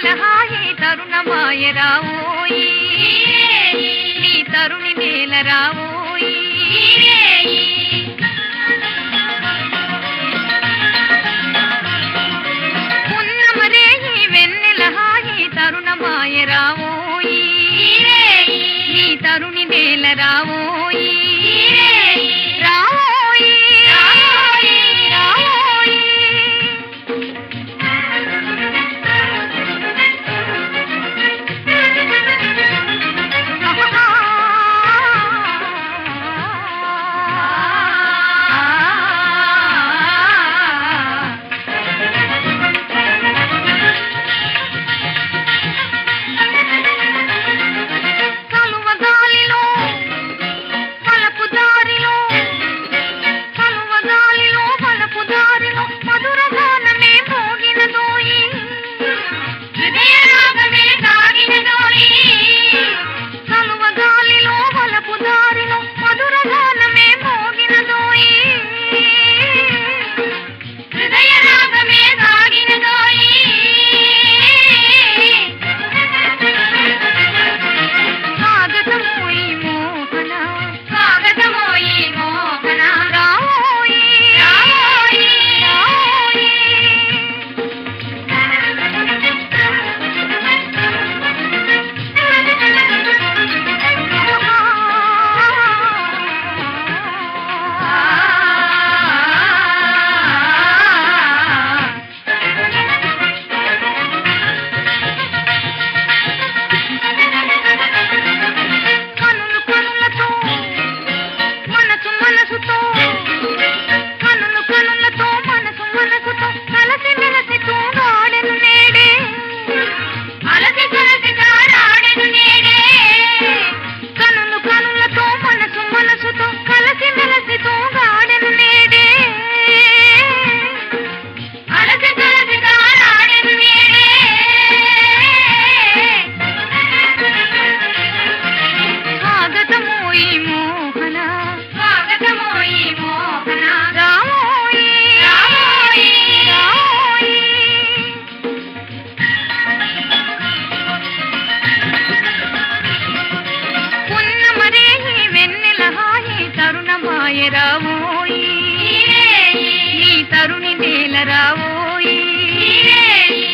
వెన్నెల హాయి తరుణమాయ రావోయి నీ తరుణి నేల రావోయి పున్నమరేయి వెన్నెల హాయి తరుణమాయ రావోయి నీ తరుణి నేల రావోయి రావోయి రావోయి కలువ గాలిలో పలపు దారిలో కలువ గాలిలో పలపు దారిలో మధుర గానమే మోగినదోయి హృదయ రాగమే సాగినదోయి కలువ గాలిలో పలపు దారిలో మధుర గానమే మోగినదోయి హృదయ రాగమే సాగినదోయి స్వాగతమోయి మోహన స్వాగతమోయి మోహన రావోయి రావోయి రావోయి కనులు కనులతో మనసు మనసుతో కనులు కనులతో మనసు మనసుతో కలసి మెలసి తూగాడెను నేడే అలసి కలసి తాడాడెను నేడే కనులు కనులతో మనసు మనసుతో కలసి మెలసి తూగాడెను నేడే అలసి కలసి తాడాడెను నేడే స్వాగతమోయి మోహన స్వాగతమోయి మోహన రామోయి రామోయి రామోయి పున్నమరేయి వెన్నెల హాయి తరుణమాయ రావోయి నీ తరుణి నేల రావోయి